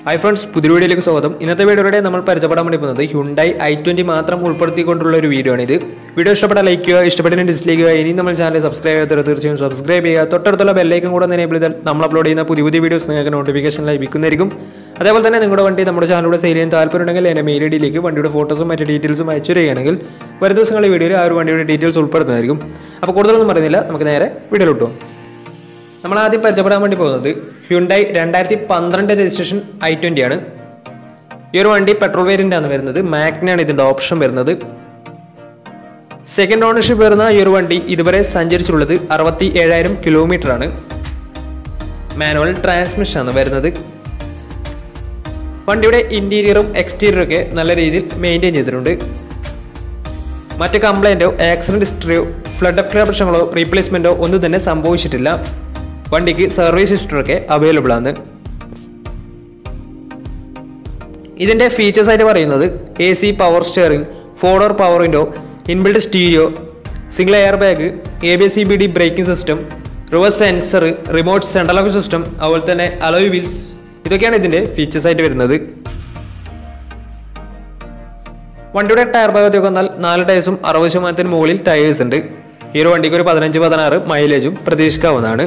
hi friends പുതിയ വീഡിയോയിലേക്ക് സ്വാഗതം ഇന്നത്തെ വീഡിയോയുടെ നമ്മൾ പരിചയപ്പെടാൻ വേണ്ടി പോകുന്നത് ഹ്യുണ്ടായി ഐ ട്വന്റി മാത്രം ഉൾപ്പെടുത്തിക്കൊണ്ടുള്ള ഒരു വീഡിയോ ആണ് ഇത് വീഡിയോ ഇഷ്ടപ്പെട്ടാൽ ലൈക്ക് ചെയ്യുക ഇഷ്ടപ്പെട്ടതിന് ഡിസ്ലൈക്ക് ചെയ്യുക ഇനി നമ്മൾ ചാനൽ സബ്സ്ക്രൈബ് ചെയ്യാത്തവർ തീർച്ചയായും സബ്സ്ക്രൈബ് ചെയ്യുക തൊട്ടടുത്തുള്ള ബെല്ലൈക്കും കൂടെ എനേബിൾ ചെയ്താൽ നമ്മൾ അപ്ലോഡ് ചെയ്യുന്ന പുതിയ പുതിയ വീഡിയോസ് നിങ്ങൾക്ക് നോട്ടിഫിക്കേഷൻ ലഭിക്കുന്നതായിരിക്കും അതേപോലെ തന്നെ നിങ്ങളുടെ വണ്ടി നമ്മുടെ ചാനലിലൂടെ സെയിൽ ചെയ്യാൻ താല്പര്യമുണ്ടെങ്കിൽ എൻ്റെ മെയിൽ ഐ ഡിയിലേക്ക് വണ്ടിയുടെ ഫോട്ടോസും മറ്റ് ഡീറ്റെയിൽസും അയച്ചു തരികയാണെങ്കിൽ വരും ദിവസങ്ങളിൽ വീഡിയോയിൽ ആ ഒരു വണ്ടിയുടെ ഡീറ്റെയിൽസ് ഉൾപ്പെടുത്തുന്നതായിരിക്കും അപ്പോൾ കൂടുതലൊന്നും പറയുന്നില്ല നമുക്ക് നേരെ വീഡിയോയിലോട്ട് പോകാം നമ്മൾ ആദ്യം പരിചയപ്പെടാൻ വേണ്ടി പോകുന്നത് ഹ്യുണ്ടായി രണ്ടായിരത്തി പന്ത്രണ്ട് രജിസ്ട്രേഷൻ ഐ ട്വൻ്റി ആണ് ഈ ഒരു വണ്ടി പെട്രോൾ വേരിയൻ്റ് ആണ് വരുന്നത് മാഗ്നയാണ് ഇതിൻ്റെ ഓപ്ഷൻ വരുന്നത് സെക്കൻഡ് ഓണർഷിപ്പ് വരുന്ന ഈ ഒരു വണ്ടി ഇതുവരെ സഞ്ചരിച്ചിട്ടുള്ളത് അറുപത്തി ഏഴായിരം കിലോമീറ്റർ ആണ് മാനുവൽ ട്രാൻസ്മിഷൻ ആണ് വരുന്നത് വണ്ടിയുടെ ഇൻറ്റീരിയറും എക്സ്റ്റീരിയറും ഒക്കെ നല്ല രീതിയിൽ മെയിൻറ്റെയിൻ ചെയ്തിട്ടുണ്ട് മറ്റ് കംപ്ലൈൻറ്റോ ആക്സിഡൻറ്റ് ഹിസ്റ്ററിയോ ഫ്ലഡ് ഓഫ് പ്രശ്നങ്ങളോ റീപ്ലേസ്മെൻറ്റോ ഒന്നും തന്നെ സംഭവിച്ചിട്ടില്ല വണ്ടിക്ക് സർവീസ് ഹിസ്റ്ററൊക്കെ അവൈലബിൾ ആണ് ഇതിൻ്റെ ഫീച്ചേഴ്സ് ആയിട്ട് പറയുന്നത് A C power steering four door power window inbuilt stereo single air bag A B C B D braking system reverse sensor remote central lock system അതുപോലെ തന്നെ അലോയ് വീൽസ് ഇതൊക്കെയാണ് ഇതിൻ്റെ ഫീച്ചേഴ്സ് ആയിട്ട് വരുന്നത് വണ്ടിയുടെ ടയർ ഭാഗത്തേക്ക് വന്നാൽ നാല് ടയേഴ്സും അറുപത് ശതമാനത്തിന് മുകളിൽ ടയേഴ്സ് ഉണ്ട് ഈ ഒരു വണ്ടിക്ക് ഒരു പതിനഞ്ച് പതിനാറ് മൈലേജും പ്രതീക്ഷിക്കാവുന്നതാണ്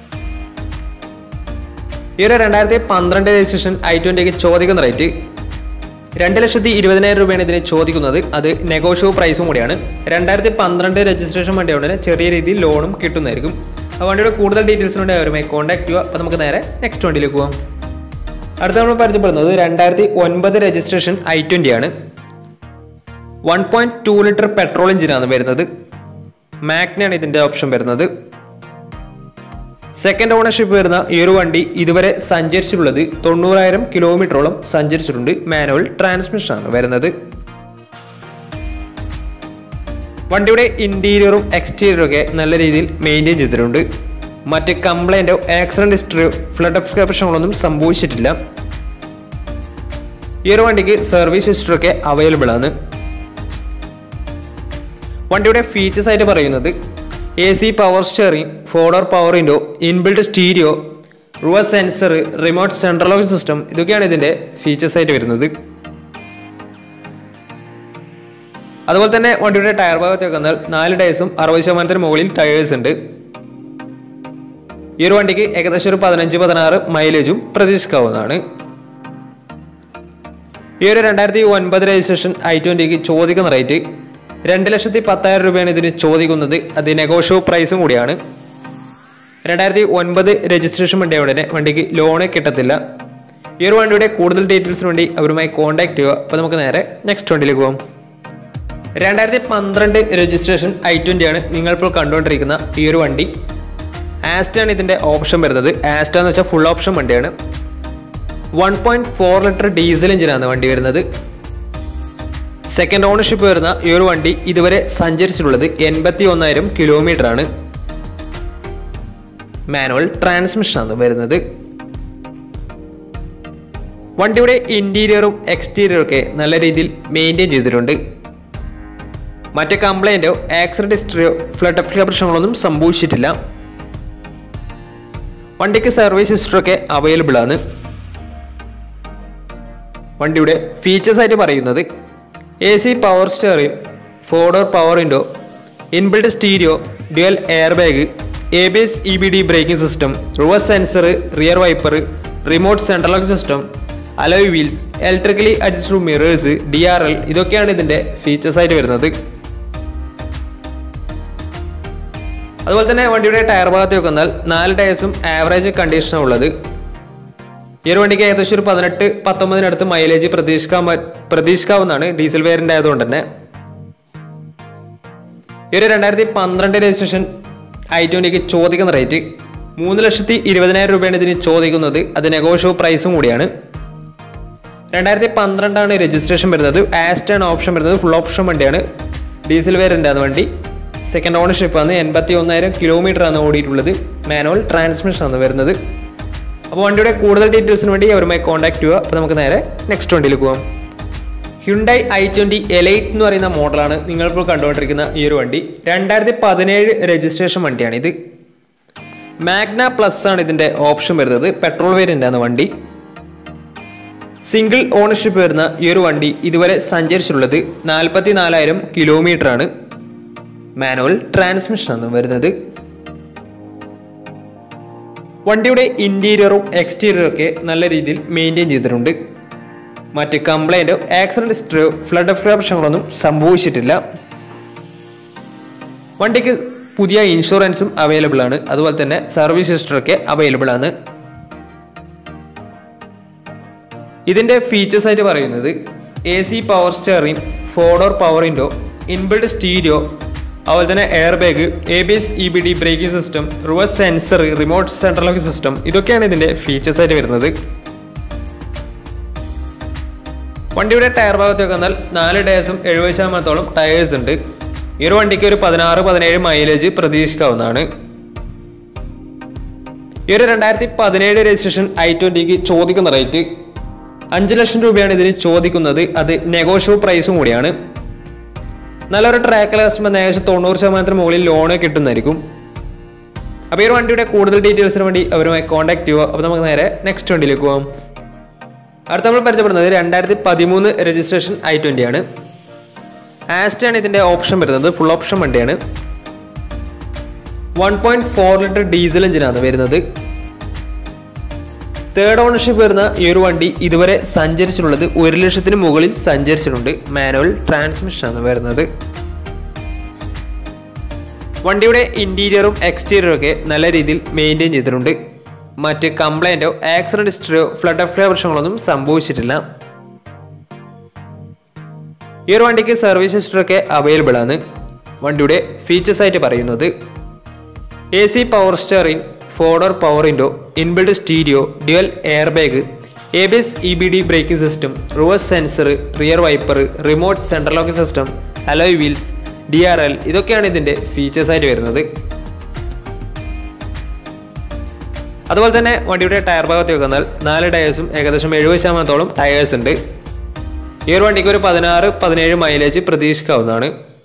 ഈ ഒരു രണ്ടായിരത്തി പന്ത്രണ്ട് രജിസ്ട്രേഷൻ ഐ ട്വന്റിക്ക് ചോദിക്കുന്ന റേറ്റ് രണ്ട് ലക്ഷത്തി ഇരുപതിനായിരം രൂപയാണ് ഇതിന് ചോദിക്കുന്നത് അത് നെഗോഷ്യോ പ്രൈസും കൂടിയാണ് രണ്ടായിരത്തി പന്ത്രണ്ട് രജിസ്ട്രേഷൻ വണ്ടി ഉടനെ ചെറിയ രീതിയിൽ ലോണും കിട്ടുന്നതായിരിക്കും ആ വണ്ടിയുടെ കൂടുതൽ ഡീറ്റെയിൽസിനുണ്ട് അവരുമായി കോൺടാക്ട് ചെയ്യുക അപ്പോൾ നമുക്ക് നേരെ നെക്സ്റ്റ് വണ്ടിയിലേക്ക് പോകാം അടുത്ത നമ്മൾ പരിചയപ്പെടുന്നത് രണ്ടായിരത്തി ഒൻപത് രജിസ്ട്രേഷൻ ഐ ട്വന്റി ആണ് one point two litre petrol എഞ്ചിനാണ് വരുന്നത് മാഗ്നയാണ് ഇതിൻ്റെ ഓപ്ഷൻ വരുന്നത് സെക്കൻഡ് ഓണർഷിപ്പ് വരുന്ന ഈ ഒരു വണ്ടി ഇതുവരെ സഞ്ചരിച്ചിട്ടുള്ളത് തൊണ്ണൂറായിരം കിലോമീറ്ററോളം സഞ്ചരിച്ചിട്ടുണ്ട് മാനുവൽ ട്രാൻസ്മിഷൻ ആണ് വരുന്നത് വണ്ടിയുടെ ഇന്റീരിയറും എക്സ്റ്റീരിയറും ഒക്കെ നല്ല രീതിയിൽ മെയിൻറ്റെയിൻ ചെയ്തിട്ടുണ്ട് മറ്റ് കംപ്ലൈൻറ്റോ ആക്സിഡന്റ് ഹിസ്റ്ററിയോ ഫ്ലഡ് ഓഫ് പ്രശ്നങ്ങളൊന്നും സംഭവിച്ചിട്ടില്ല ഈ ഒരു വണ്ടിക്ക് സർവീസ് ഹിസ്റ്ററി ഒക്കെ അവൈലബിൾ ആണ് വണ്ടിയുടെ ഫീച്ചേഴ്സ് ആയിട്ട് പറയുന്നത് A C power steering four door power window inbuilt stereo reverse sensor remote central lock system ഇതൊക്കെയാണ് ഇതിൻ്റെ ഫീച്ചേഴ്സ് ആയിട്ട് വരുന്നത് അതുപോലെ തന്നെ വണ്ടിയുടെ ടയർ ഭാഗത്തേക്ക് വന്നാൽ നാല് ടയേഴ്സും അറുപത് ശതമാനത്തിന് മുകളിൽ ടയേഴ്സ് ഉണ്ട് ഈ ഒരു വണ്ടിക്ക് ഏകദേശം ഒരു പതിനഞ്ച് പതിനാറ് മൈലേജും പ്രതീക്ഷിക്കാവുന്നതാണ് ഈ ഒരു രണ്ടായിരത്തി ഒൻപത് രജിസ്ട്രേഷൻ ഐ ട്വൻറ്റിക്ക് ചോദിക്കുന്ന റേറ്റ് രണ്ട് ലക്ഷത്തി പത്തായിരം രൂപയാണ് ഇതിന് ചോദിക്കുന്നത് അത് നെഗോഷ്യോ പ്രൈസും കൂടിയാണ് രണ്ടായിരത്തി ഒൻപത് രജിസ്ട്രേഷൻ വണ്ടി ഉടനെ വണ്ടിക്ക് ലോണ് കിട്ടത്തില്ല ഈ ഒരു വണ്ടിയുടെ കൂടുതൽ ഡീറ്റെയിൽസിന് വേണ്ടി അവരുമായി കോൺടാക്ട് ചെയ്യുക അപ്പോൾ നമുക്ക് നേരെ നെക്സ്റ്റ് വണ്ടിയിലേക്ക് പോകാം രണ്ടായിരത്തി പന്ത്രണ്ട് രജിസ്ട്രേഷൻ ഐ ട്വൻ്റി ആണ് നിങ്ങളിപ്പോൾ കണ്ടുകൊണ്ടിരിക്കുന്ന ഈ ഒരു വണ്ടി ആസ്റ്റ ആണ് ഇതിൻ്റെ ഓപ്ഷൻ വരുന്നത് ആസ്റ്റ എന്ന് വെച്ചാൽ ഫുൾ ഓപ്ഷൻ വണ്ടിയാണ് one point four litre diesel എഞ്ചിനാണ് വണ്ടി വരുന്നത് സെക്കൻഡ് ഓണർഷിപ്പ് വരുന്ന ഈ ഒരു വണ്ടി ഇതുവരെ സഞ്ചരിച്ചിട്ടുള്ളത് എൺപത്തി ഒന്നായിരം കിലോമീറ്റർ ആണ് മാനുവൽ ട്രാൻസ്മിഷൻ ആണ് വരുന്നത് വണ്ടിയുടെ ഇന്റീരിയറും എക്സ്റ്റീരിയറും ഒക്കെ നല്ല രീതിയിൽ മെയിൻറ്റെയിൻ ചെയ്തിട്ടുണ്ട് മറ്റ് കംപ്ലൈൻറ്റോ ആക്സിഡന്റ് ഹിസ്റ്ററിയോ ഫ്ലഡ് ഓഫ് പ്രശ്നങ്ങളൊന്നും സംഭവിച്ചിട്ടില്ല വണ്ടിക്ക് സർവീസ് ഹിസ്റ്ററി ഒക്കെ അവൈലബിൾ ആണ് വണ്ടിയുടെ ഫീച്ചേഴ്സ് ആയിട്ട് പറയുന്നത് A C power steering four door power window inbuilt stereo dual air bag A B S E B D braking system reverse sensor rear wiper remote central lock system alloy wheels electrically adjusted mirrors D R L ഇതൊക്കെയാണ് ഇതിൻ്റെ features ആയിട്ട് വരുന്നത് അതുപോലെ തന്നെ വണ്ടിയുടെ tyre ഭാഗത്തേക്ക് വന്നാൽ നാല് ടയേഴ്സും ആവറേജ് കണ്ടീഷനാണ് ഉള്ളത് ഈ ഒരു വണ്ടിക്ക് ഏകദേശം ഒരു പതിനെട്ട് പത്തൊമ്പതിനടുത്ത് മൈലേജ് പ്രതീക്ഷിക്കാൻ പ- പ്രതീക്ഷിക്കാവുന്നതാണ് ഡീസൽ വേരിയൻ്റ് ആയതുകൊണ്ട് തന്നെ ഈ ഒരു രണ്ടായിരത്തി പന്ത്രണ്ട് രജിസ്ട്രേഷൻ ഐ ട്വൻറ്റിക്ക് ചോദിക്കുന്ന റേറ്റ് മൂന്ന് ലക്ഷത്തി ഇരുപതിനായിരം രൂപയാണ് ഇതിന് ചോദിക്കുന്നത് അത് നെഗോഷ്യോ പ്രൈസും കൂടിയാണ് രണ്ടായിരത്തി പന്ത്രണ്ടാണ് രജിസ്ട്രേഷൻ വരുന്നത് ആസ്റ്റാണ് ഓപ്ഷൻ വരുന്നത് ഫുൾ ഓപ്ഷൻ വണ്ടിയാണ് ഡീസൽ വേരിയൻ്റ് ആണ് വണ്ടി സെക്കൻഡ് ഓണർഷിപ്പ് ആണ് എൺപത്തി ഒന്നായിരം കിലോമീറ്റർ ആണ് ഓടിയിട്ടുള്ളത് മാനുവൽ ട്രാൻസ്മിഷൻ ആണ് വരുന്നത് അപ്പോൾ വണ്ടിയുടെ കൂടുതൽ ഡീറ്റെയിൽസിന് വേണ്ടി അവരുമായി കോൺടാക്ട് ചെയ്യുക അപ്പോൾ നമുക്ക് നേരെ നെക്സ്റ്റ് വണ്ടിയിലേക്ക് പോകാം ഹ്യുണ്ടായി ഐ ട്വൻ്റി എലൈറ്റ് എന്ന് പറയുന്ന മോഡലാണ് നിങ്ങളിപ്പോൾ കണ്ടുകൊണ്ടിരിക്കുന്ന ഈ ഒരു വണ്ടി രണ്ടായിരത്തി പതിനേഴ് രജിസ്ട്രേഷൻ വണ്ടിയാണ് ഇത് മാഗ്ന പ്ലസ് ആണ് ഇതിൻ്റെ ഓപ്ഷൻ വരുന്നത് പെട്രോൾ വേരിയൻ്റ് ആണ് വണ്ടി സിംഗിൾ ഓണർഷിപ്പ് വരുന്ന ഈ ഒരു വണ്ടി ഇതുവരെ സഞ്ചരിച്ചിട്ടുള്ളത് നാൽപ്പത്തി നാലായിരം കിലോമീറ്റർ ആണ് മാനുവൽ ട്രാൻസ്മിഷൻ ആണ് വരുന്നത് വണ്ടിയുടെ ഇന്റീരിയറും എക്സ്റ്റീരിയറും ഒക്കെ നല്ല രീതിയിൽ മെയിൻറ്റെയിൻ ചെയ്തിട്ടുണ്ട് മറ്റ് കംപ്ലൈൻറ്റോ ആക്സിഡന്റ് ഹിസ്റ്ററിയോ ഫ്ലഡ് എഫ് പ്രശ്നങ്ങളൊന്നും സംഭവിച്ചിട്ടില്ല വണ്ടിക്ക് പുതിയ ഇൻഷുറൻസും അവൈലബിൾ ആണ് അതുപോലെ തന്നെ സർവീസ് ഹിസ്റ്ററൊക്കെ അവൈലബിൾ ആണ് ഇതിൻ്റെ ഫീച്ചേഴ്സ് ആയിട്ട് പറയുന്നത് A C power steering four door power window inbuilt stereo അതുപോലെ തന്നെ air bag A B S E B D braking system reverse sensor remote central lock system ഇതൊക്കെയാണ് ഇതിൻ്റെ ഫീച്ചേഴ്സ് ആയിട്ട് വരുന്നത് വണ്ടിയുടെ ടയർ ഭാഗത്തേക്ക് വന്നാൽ നാല് ടയേഴ്സും എഴുപത് ശതമാനത്തോളം ടയേഴ്സ് ഉണ്ട് ഈ ഒരു വണ്ടിക്ക് ഒരു പതിനാറ് പതിനേഴ് മൈലേജ് പ്രതീക്ഷിക്കാവുന്നതാണ് ഈ ഒരു രണ്ടായിരത്തി പതിനേഴ് രജിസ്ട്രേഷൻ ഐ ട്വന്റിക്ക് ചോദിക്കുന്ന റേറ്റ് അഞ്ച് ലക്ഷം രൂപയാണ് ഇതിന് ചോദിക്കുന്നത് അത് നെഗോഷ്യോ പ്രൈസും കൂടിയാണ് നല്ലൊരു ട്രാക്കിലെ കസ്റ്റമർ ഏകദേശം തൊണ്ണൂറ് ശതമാനത്തിന് മുകളിൽ ലോണ് കിട്ടുന്നതായിരിക്കും അപ്പോൾ ഈ ഒരു വണ്ടിയുടെ കൂടുതൽ ഡീറ്റെയിൽസിന് വേണ്ടി അവരുമായി കോൺടാക്ട് ചെയ്യുക അപ്പോൾ നമുക്ക് നേരെ നെക്സ്റ്റ് വണ്ടിയിലേക്ക് പോകാം അടുത്ത നമ്മൾ പരിചയപ്പെടുന്നത് രണ്ടായിരത്തി പതിമൂന്ന് രജിസ്ട്രേഷൻ ഐ ട്വൻ്റി ആണ് ആസ്റ്റാണ് ഇതിൻ്റെ ഓപ്ഷൻ വരുന്നത് ഫുൾ ഓപ്ഷൻ വണ്ടിയാണ് one point four litre diesel എഞ്ചിനാണ് വരുന്നത് തേർഡ് ഓണർഷിപ്പ് വരുന്ന ഈ ഒരു വണ്ടി ഇതുവരെ സഞ്ചരിച്ചിട്ടുള്ളത് ഒരു ലക്ഷത്തിന് മുകളിൽ സഞ്ചരിച്ചിട്ടുണ്ട് മാനുവൽ ട്രാൻസ്മിഷൻ ആണ് വരുന്നത് വണ്ടിയുടെ ഇന്റീരിയറും എക്സ്റ്റീരിയറും ഒക്കെ നല്ല രീതിയിൽ മെയിൻറ്റെയിൻ ചെയ്തിട്ടുണ്ട് മറ്റ് കംപ്ലൈൻറ്റോ ആക്സിഡന്റ് ഹിസ്റ്ററിയോ ഫ്ലഡ് ഓഫ് പ്രശ്നങ്ങളൊന്നും സംഭവിച്ചിട്ടില്ല ഈ ഒരു വണ്ടിക്ക് സർവീസ് ഹിസ്റ്ററി ഒക്കെ അവൈലബിൾ ആണ് വണ്ടിയുടെ ഫീച്ചേഴ്സ് ആയിട്ട് പറയുന്നത് A C power steering four door power window inbuilt stereo dual air bag A B S E B D braking system reverse sensor rear wiper remote central locking system alloy wheels D R L ഇതൊക്കെയാണ് ഇതിൻ്റെ features ആയിട്ട് വരുന്നത് അതുപോലെ തന്നെ വണ്ടിയുടെ tyre ഭാഗത്തേക്ക് വന്നാൽ നാല് ടയേഴ്സും ഏകദേശം എഴുപത് ശതമാനത്തോളം ടയേഴ്സ് ഉണ്ട് ഈ ഒരു വണ്ടിക്ക് ഒരു പതിനാറ് പതിനേഴ് മൈലേജ് പ്രതീക്ഷിക്കാവുന്നതാണ്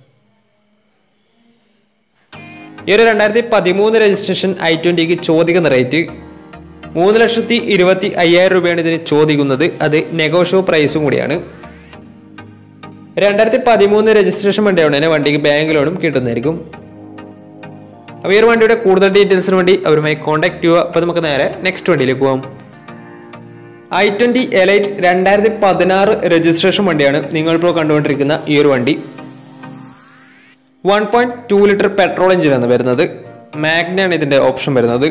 ഈ ഒരു രണ്ടായിരത്തി പതിമൂന്ന് രജിസ്ട്രേഷൻ ഐ ട്വന്റിക്ക് ചോദിക്കുന്ന റേറ്റ് മൂന്ന് ലക്ഷത്തി ഇരുപത്തി അയ്യായിരം രൂപയാണ് ഇതിന് ചോദിക്കുന്നത് അത് നെഗോഷ്യോ പ്രൈസും കൂടിയാണ് രണ്ടായിരത്തി പതിമൂന്ന് രജിസ്ട്രേഷൻ വണ്ടിയാണ് തന്നെ വണ്ടിക്ക് ബാങ്ക് ലോണും കിട്ടുന്നതായിരിക്കും അപ്പോൾ ഈ ഒരു വണ്ടിയുടെ കൂടുതൽ ഡീറ്റെയിൽസിന് വേണ്ടി അവരുമായി കോൺടാക്ട് ചെയ്യുക അപ്പോൾ നമുക്ക് നേരെ നെക്സ്റ്റ് വണ്ടിയിലേക്ക് പോകാം ഐ ട്വന്റി എലൈറ്റ് രണ്ടായിരത്തി പതിനാറ് രജിസ്ട്രേഷൻ വണ്ടിയാണ് നിങ്ങളിപ്പോൾ കണ്ടുകൊണ്ടിരിക്കുന്ന ഈ ഒരു വണ്ടി one point two litre petrol എഞ്ചിനാണ് വരുന്നത് മാഗ്നയാണ് ഇതിന്റെ ഓപ്ഷൻ വരുന്നത്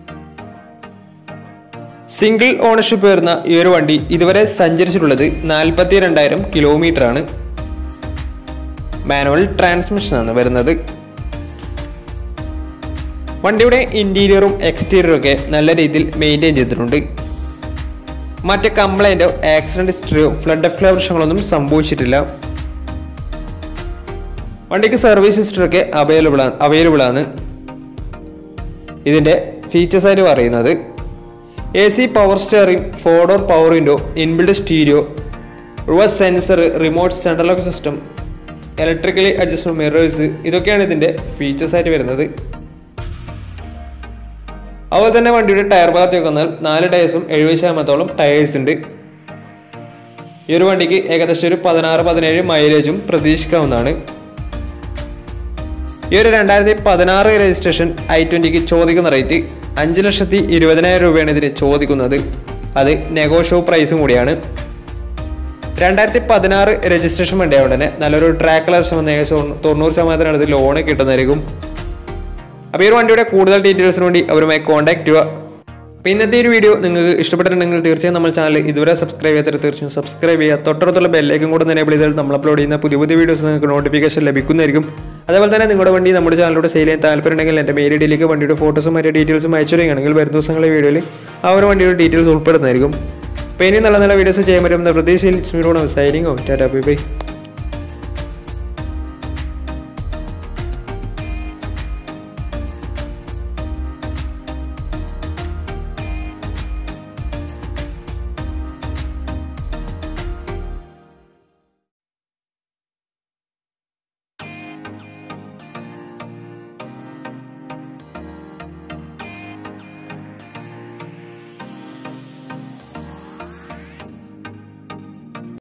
സിംഗിൾ ഓണർഷിപ്പ് വരുന്ന ഈ ഒരു വണ്ടി ഇതുവരെ സഞ്ചരിച്ചിട്ടുള്ളത് നാൽപ്പത്തി രണ്ടായിരം കിലോമീറ്റർ ആണ് മാനുവൽ ട്രാൻസ്മിഷൻ ആണ് വരുന്നത് വണ്ടിയുടെ ഇന്റീരിയറും എക്സ്റ്റീരിയറും ഒക്കെ നല്ല രീതിയിൽ മെയിൻറ്റെയിൻ ചെയ്തിട്ടുണ്ട് മറ്റ് കംപ്ലൈൻറ്റോ ആക്സിഡന്റ് ഹിസ്റ്ററിയോ ഫ്ലഡ് എഫ് പ്രശ്നങ്ങളൊന്നും സംഭവിച്ചിട്ടില്ല വണ്ടിക്ക് സർവീസ് ഹിസ്റ്ററി ഒക്കെ അവൈലബിൾ ആണ് അവൈലബിൾ ആണ് ഇതിൻ്റെ ഫീച്ചേഴ്സ് ആയിട്ട് പറയുന്നത് A C power steering four door power window inbuilt stereo reverse sensor remote central lock system electrically adjustable mirrors ഇതൊക്കെയാണ് ഇതിൻ്റെ ഫീച്ചേഴ്സ് ആയിട്ട് വരുന്നത് അതുപോലെ തന്നെ വണ്ടിയുടെ ടയർ ഭാഗത്തേക്ക് വന്നാൽ നാല് ടയേഴ്സും എഴുപത് ശതമാനത്തോളം ടയേഴ്സ് ഉണ്ട് ഈ ഒരു വണ്ടിക്ക് ഏകദേശം ഒരു പതിനാറ് പതിനേഴ് മൈലേജും പ്രതീക്ഷിക്കാവുന്നതാണ് ഈ ഒരു രണ്ടായിരത്തി പതിനാറ് രജിസ്ട്രേഷൻ ഐ ട്വന്റിക്ക് ചോദിക്കുന്ന റേറ്റ് അഞ്ച് ലക്ഷത്തി ഇരുപതിനായിരം രൂപയാണ് ഇതിന് ചോദിക്കുന്നത് അത് നെഗോഷ്യോ പ്രൈസും കൂടിയാണ് രണ്ടായിരത്തി പതിനാറ് രജിസ്ട്രേഷൻ വണ്ടി ആയതുകൊണ്ട് തന്നെ നല്ലൊരു ട്രാക്ക് ലക്ഷം വന്ന് ഏകദേശം തൊണ്ണൂറ് ശതമാനത്തിനടുത്ത് ലോണ് കിട്ടുന്നതായിരിക്കും അപ്പോൾ ഈ ഒരു വണ്ടിയുടെ കൂടുതൽ ഡീറ്റെയിൽസിന് വേണ്ടി അവരുമായി കോൺടാക്ട് ചെയ്യുക അപ്പോൾ ഇന്നത്തെ ഒരു വീഡിയോ നിങ്ങൾക്ക് ഇഷ്ടപ്പെട്ടിട്ടുണ്ടെങ്കിൽ തീർച്ചയായും നമ്മൾ ചാനൽ ഇതുവരെ സബ്സ്ക്രൈബ് ചെയ്യാത്തവർ തീർച്ചയായും സബ്സ്ക്രൈബ് ചെയ്യുക തൊട്ടടുത്തുള്ള ബെല്ലേക്കും കൂടെ എനേബിൾ ചെയ്താൽ നമ്മൾ അപ്ലോഡ് ചെയ്യുന്ന പുതിയ പുതിയ വീഡിയോസ് നിങ്ങൾക്ക് നോട്ടിഫിക്കേഷൻ ലഭിക്കുന്നതായിരിക്കും അതേപോലെ തന്നെ നിങ്ങളുടെ വണ്ടി നമ്മുടെ ചാനലിലൂടെ സെയിൽ ചെയ്യാൻ താല്പര്യമുണ്ടെങ്കിൽ എൻ്റെ മെയിൽ ഐഡിയിലേക്ക് വണ്ടിയുടെ ഫോട്ടോസും മറ്റു ഡീറ്റെയിൽസും അയച്ചു തരികയാണെങ്കിൽ വരും ദിവസങ്ങളിലെ വീഡിയോയിൽ ആ ഒരു വണ്ടിയുടെ ഡീറ്റെയിൽസ് ഉൾപ്പെടുന്നതായിരിക്കും അപ്പോൾ ഇനി നല്ല നല്ല വീഡിയോസ് ചെയ്യാൻ പറ്റുന്ന പ്രതീക്ഷയിൽ it's me Rod signing off tata bye by